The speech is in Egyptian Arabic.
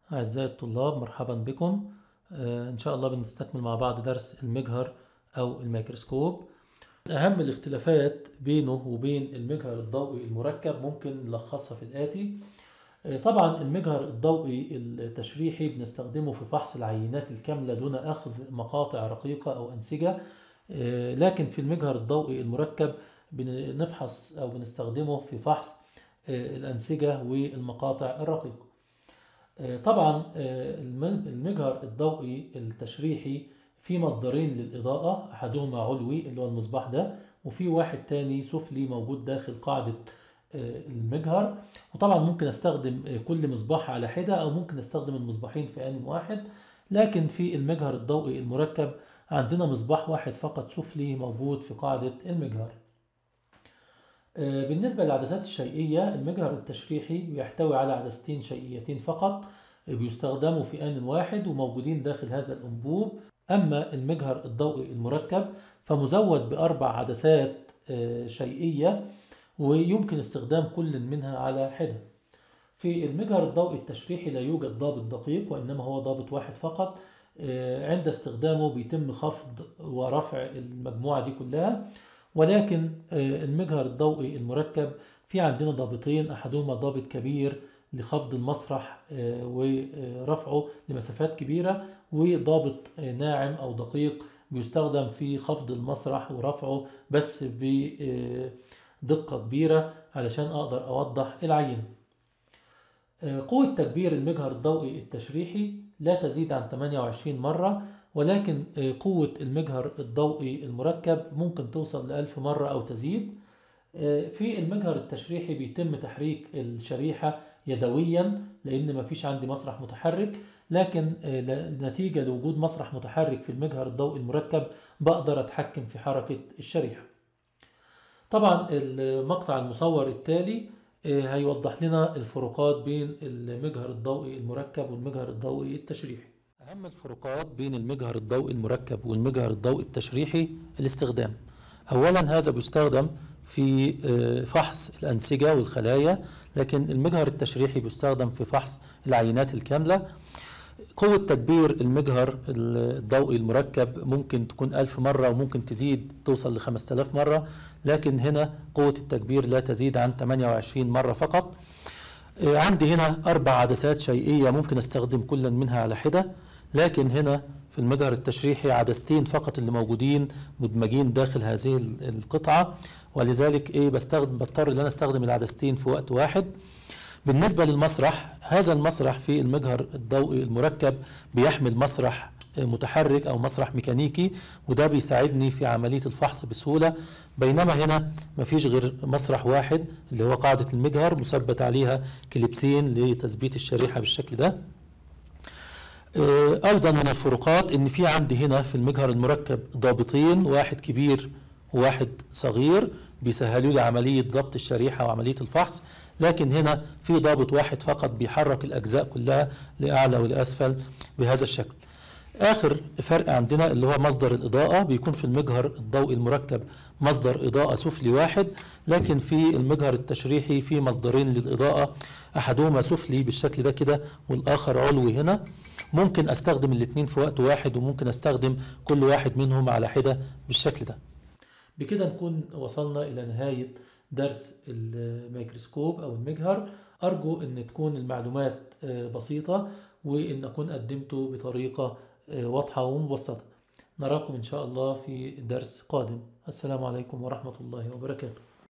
أعزائي الطلاب مرحبا بكم آه، إن شاء الله بنستكمل مع بعض درس المجهر أو الميكروسكوب أهم الاختلافات بينه وبين المجهر الضوئي المركب ممكن نلخصها في الآتي آه، طبعا المجهر الضوئي التشريحي بنستخدمه في فحص العينات الكاملة دون أخذ مقاطع رقيقة أو أنسجة آه، لكن في المجهر الضوئي المركب بنفحص أو بنستخدمه في فحص آه، الأنسجة والمقاطع الرقيقة آه، طبعا آه، الم- المجهر الضوئي التشريحي في مصدرين للإضاءة أحدهما علوي اللي هو المصباح ده وفي واحد تاني سفلي موجود داخل قاعدة آه، المجهر وطبعا ممكن استخدم آه، كل مصباح على حدة أو ممكن استخدم المصباحين في آن واحد لكن في المجهر الضوئي المركب عندنا مصباح واحد فقط سفلي موجود في قاعدة المجهر آه، بالنسبة للعدسات الشيئية المجهر التشريحي بيحتوي على عدستين شيئيتين فقط آه، بيستخدموا في آن واحد وموجودين داخل هذا الأنبوب أما المجهر الضوئي المركب فمزود بأربع عدسات آه، شيئية ويمكن استخدام كل منها على حدة في المجهر الضوئي التشريحي لا يوجد ضابط دقيق وإنما هو ضابط واحد فقط آه، عند استخدامه بيتم خفض ورفع المجموعة دي كلها ولكن آه، المجهر الضوئي المركب في عندنا ضابطين أحدهما ضابط كبير لخفض المسرح آه، ورفعه لمسافات كبيرة وضابط آه، ناعم أو دقيق بيستخدم في خفض المسرح ورفعه بس بدقة كبيرة علشان أقدر أوضح العينة آه، قوة تكبير المجهر الضوئي التشريحي لا تزيد عن 28 مرة ولكن آه، قوة المجهر الضوئي المركب ممكن توصل لألف مرة أو تزيد آه، في المجهر التشريحي بيتم تحريك الشريحة يدويا لأن مفيش عندي مسرح متحرك لكن آه، ل- نتيجة لوجود مسرح متحرك في المجهر الضوئي المركب بقدر أتحكم في حركة الشريحة طبعا المقطع المصور التالي آه، هيوضح لنا الفروقات بين المجهر الضوئي المركب والمجهر الضوئي التشريحي أهم الفروقات بين المجهر الضوئي المركب والمجهر الضوئي التشريحي الاستخدام أولا هذا بيستخدم في آه، فحص الأنسجة والخلايا لكن المجهر التشريحي بيستخدم في فحص العينات الكاملة قوة تكبير المجهر الضوئي المركب ممكن تكون ألف مرة وممكن تزيد توصل لخمسة آلاف مرة لكن هنا قوة التكبير لا تزيد عن 28 مرة فقط آه، عندي هنا أربع عدسات شيئية ممكن أستخدم كل منها على حدة لكن هنا في المجهر التشريحي عدستين فقط اللي موجودين مدمجين داخل هذه ال- القطعة ولذلك إيه بستخدم بضطر إن أنا أستخدم العدستين في وقت واحد بالنسبة للمسرح هذا المسرح في المجهر الضوئي المركب بيحمل مسرح متحرك أو مسرح ميكانيكي وده بيساعدني في عملية الفحص بسهولة بينما هنا مفيش غير مسرح واحد اللي هو قاعدة المجهر مثبت عليها كليبسين لتثبيت الشريحة بالشكل ده آه، ايضا من الفروقات ان في عندي هنا في المجهر المركب ضابطين واحد كبير وواحد صغير بيسهلوا لي عمليه ضبط الشريحه وعمليه الفحص لكن هنا في ضابط واحد فقط بيحرك الاجزاء كلها لاعلى ولاسفل بهذا الشكل اخر فرق عندنا اللي هو مصدر الاضاءه بيكون في المجهر الضوئي المركب مصدر اضاءه سفلي واحد لكن في المجهر التشريحي في مصدرين للاضاءه احدهما سفلي بالشكل ده كده والاخر علوي هنا ممكن استخدم الاثنين في وقت واحد وممكن استخدم كل واحد منهم على حده بالشكل ده بكده نكون وصلنا الى نهايه درس الميكروسكوب او المجهر ارجو ان تكون المعلومات آه، بسيطه وان اكون قدمته بطريقه آه، واضحه ومبسطه نراكم ان شاء الله في درس قادم السلام عليكم ورحمه الله وبركاته